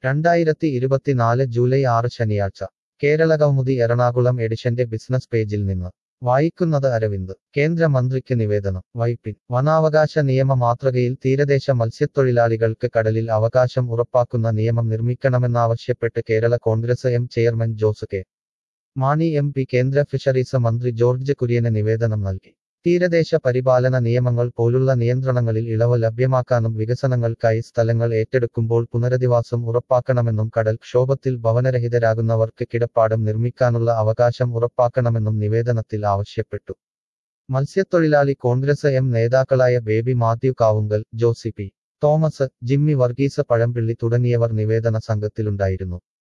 രണ്ടായിരത്തി ഇരുപത്തിനാല് ജൂലൈ ആറ് ശനിയാഴ്ച കേരളകൗമുദി എറണാകുളം എഡിഷന്റെ ബിസിനസ് പേജിൽ നിന്ന് വായിക്കുന്നത് അരവിന്ദ് കേന്ദ്രമന്ത്രിക്ക് നിവേദനം വൈപ്പിൻ വനാവകാശ നിയമ മാതൃകയിൽ തീരദേശ മത്സ്യത്തൊഴിലാളികൾക്ക് കടലിൽ അവകാശം ഉറപ്പാക്കുന്ന നിയമം നിർമ്മിക്കണമെന്നാവശ്യപ്പെട്ട് Kerala Congress M chairman Jose K Mani M P കേന്ദ്ര ഫിഷറീസ് മന്ത്രി ജോർജ് കുര്യന് നിവേദനം നൽകി തീരദേശ പരിപാലന നിയമങ്ങൾ പോലുള്ള നിയന്ത്രണങ്ങളിൽ ഇളവ് ലഭ്യമാക്കാനും വികസനങ്ങൾക്കായി സ്ഥലങ്ങൾ ഏറ്റെടുക്കുമ്പോൾ പുനരധിവാസം ഉറപ്പാക്കണമെന്നും കടൽ ക്ഷോഭത്തിൽ ഭവനരഹിതരാകുന്നവർക്ക് കിടപ്പാടം നിർമ്മിക്കാനുള്ള അവകാശം ഉറപ്പാക്കണമെന്നും നിവേദനത്തിൽ ആവശ്യപ്പെട്ടു മത്സ്യത്തൊഴിലാളി കോൺഗ്രസ് എം നേതാക്കളായ Baby Mathew Kavungal Josy P Thomas Jimmy Varghese Pazhampilly തുടങ്ങിയവർ നിവേദന സംഘത്തിലുണ്ടായിരുന്നു